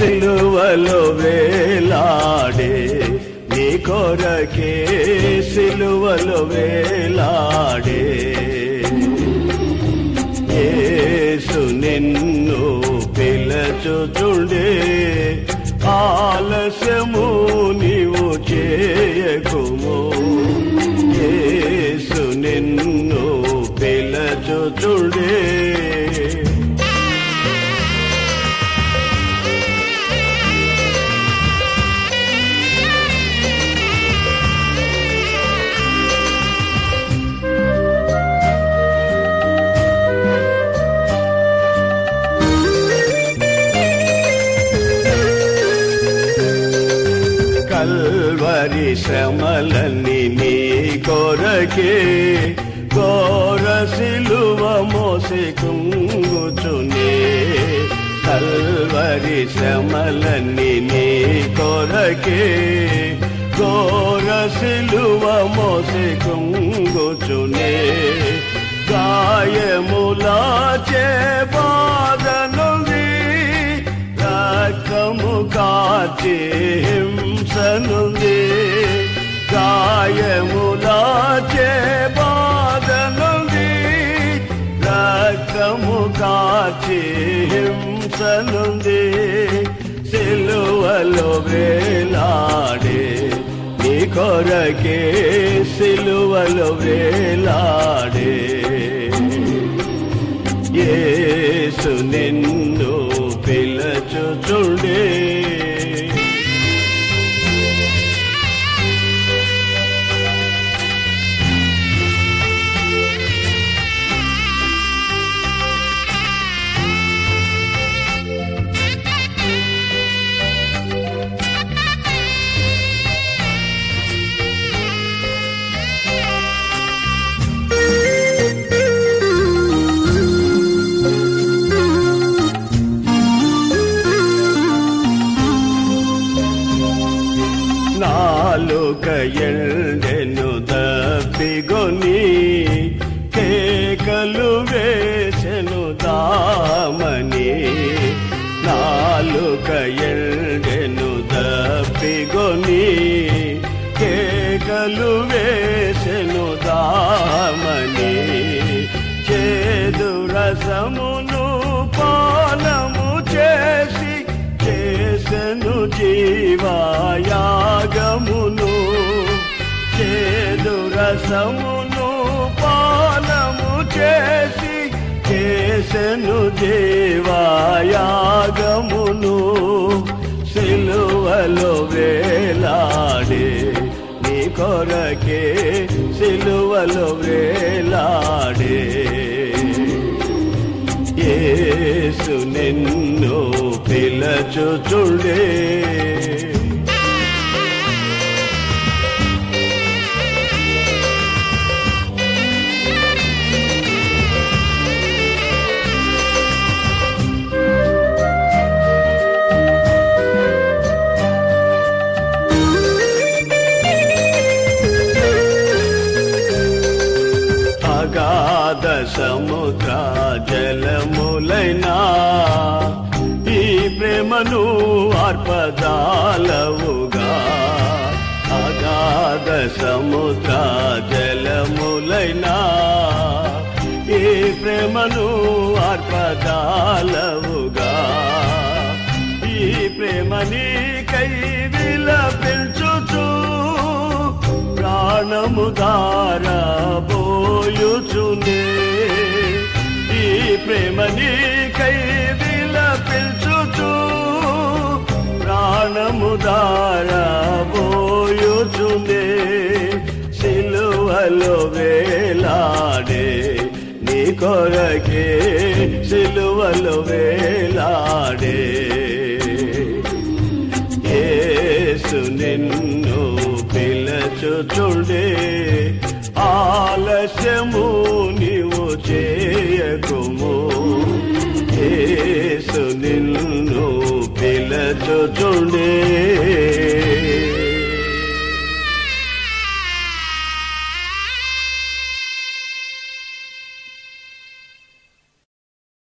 సిలువలో వేలాడే నీ కొరకే సిలువలో వేలాడే యేసు నిన్ను పిలచుచుండే ఆలస్యము నీవు చేయకుము యేసు నిన్ను పిలచుచుండే కల్వరి శ్రమలన్నీ నీ కొరకే ఘోర సిలువ మోసి కుంగుచునే కల్వరి శ్రమలన్నీ నీ కొరకే ఘోర సిలువ మోసి కుంగుచునే గాయములాచే బాధనుంది రక్తము కాచి హింసనుంది గాయములాచే బాధనుంది రక్తము కాచి హింసనుంది సిలువలో వేలాడే నీ కొరకే సిలువలో వేలాడే యేసు నిన్ను పిలచుచుండే నాలుక ఎండెను దప్పిగొని కేకలు వేసెను దామని నాలుక ఎండెను దప్పిగొని కేకలు వేసెను దామని చేదు రసమును పానము చేసి చేసెను జీవాయాగమును చేదు రసమును పానము చేసి చేసెను జీవాయాగమును సిలువలో వేలాడే నీ కొరకే సిలువలో వేలాడే యేసు నిన్ను పిలచుచుండే అగాధ సముద్ర జలములైనా ఈ ప్రేమను అర్పదాలవుగా అగాధ సముద్ర జలములైనా ఈ ప్రేమను అర్పదాలవుగా ఈ ప్రేమని కై విలపించుచు ప్రాణము దారబోయుచునే ఈ ప్రేమని కై విలపించుచు ప్రాణము దారబోయుచునే సిలువలో వేలాడే నీ కొరకే సిలువలో వేలాడే యేసు నిన్ను పిలచుచుండే ఆలస్యము నీవు చేయకుము యేసు నిన్ను పిలచుచుండే